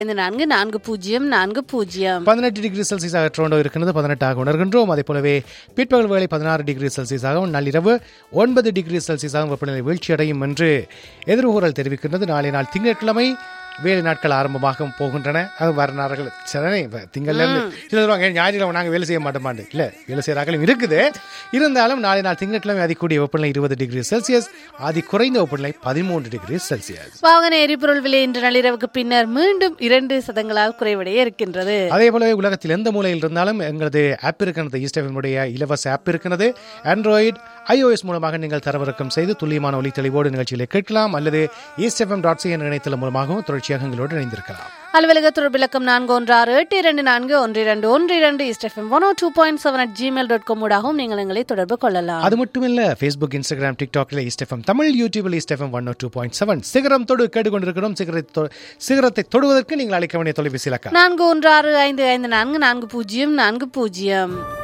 ஐந்து நான்கு நான்கு பூஜ்ஜியம் நான்கு பூஜ்ஜியம் பதினெட்டு டிகிரி செல்சியஸாக டொரண்டோ இருக்கிறது பதினெட்டாக உணர்கின்றோம் அதே போலவே பிற்பகல் வேளை பதினாறு டிகிரி செல்சியஸாகவும் நள்ளிரவு ஒன்பது டிகிரி செல்சியஸாகவும் வெப்பநிலை வீழ்ச்சியடையும் என்று எதிர்கூறல் தெரிவிக்கின்றது நாளை நாள் திங்கட்கிழமை வேலை நாட்கள் ஆரம்பமாக போகின்றன அது வர நாட்கள் சரி இப்ப திங்கள்ல இருந்து சில சொல்லுவாங்க ஞாயிற்றுக்கிழமை நாங்கள் வேலை செய்ய மாட்டோமாண்டு இல்ல வேலை செய்யறாங்களும் இருக்குது இருந்தாலும் நாளை நாள் திங்கட்கிழமை அதிகூடிய வெப்பநிலை இருபது டிகிரி செல்சியஸ் அதி குறைந்த வெப்பநிலை பதிமூன்று டிகிரி செல்சியஸ் வாகன எரிபொருள் விலை இன்று நள்ளிரவுக்கு பின்னர் மீண்டும் இரண்டு சதங்களால் குறைவடைய இருக்கின்றது அதே போலவே உலகத்தில் எந்த மூலையில் இருந்தாலும் எங்களது ஆப் இருக்கிறது ஈஸ்டெஃபனுடைய இலவச ஆப் இருக்கிறது ஆண்ட்ராய்டு iOS மூலமாக நீங்கள் தரவிறக்கம் செய்து துல்லியமான ஒலி தெளிவோடு நிகழ்ச்சிகளை கேட்கலாம் அல்லது ஈஸ்டெஃபம் டாட் சி என்ற இணையதளம் மூலமாகவும் தொடர்ச்சியாக எங்களோடு இணைந்திருக்கலாம் அலுவலக தொடர்பிலக்கம் நான்கு ஒன்று ஆறு எட்டு இரண்டு நான்கு ஒன்று இரண்டு ஒன்று இரண்டு இஸ்டெஃபம் one two point seven at Gmail dot com ஊடாகவும் நீங்கள் எங்களை தொடர்பு கொள்ளலாம் அது மட்டும் இல்ல ஃபேஸ்புக் இன்ஸ்டாகிராம் டிக்டாக்ல ஈஸ்டெஃபம் தமிழ் யூடியூபில் ஈஸ்டெஃபம் ஒன் டூ பாயிண்ட் செவன் சிகரம் தொடு கேட்டுக்கொண்டிருக்கிறோம் சிகரத்தை தொ- சிகரத்தை தொடுவதற்கு நீங்கள் அழைக்க வேண்டிய தொலைபேசி இலக்கம் நான்கு ஒன்று ஆறு ஐந்து ஐந்து நான்கு நான்கு பூஜ்ஜியம் நான்கு பூஜ்ஜியம்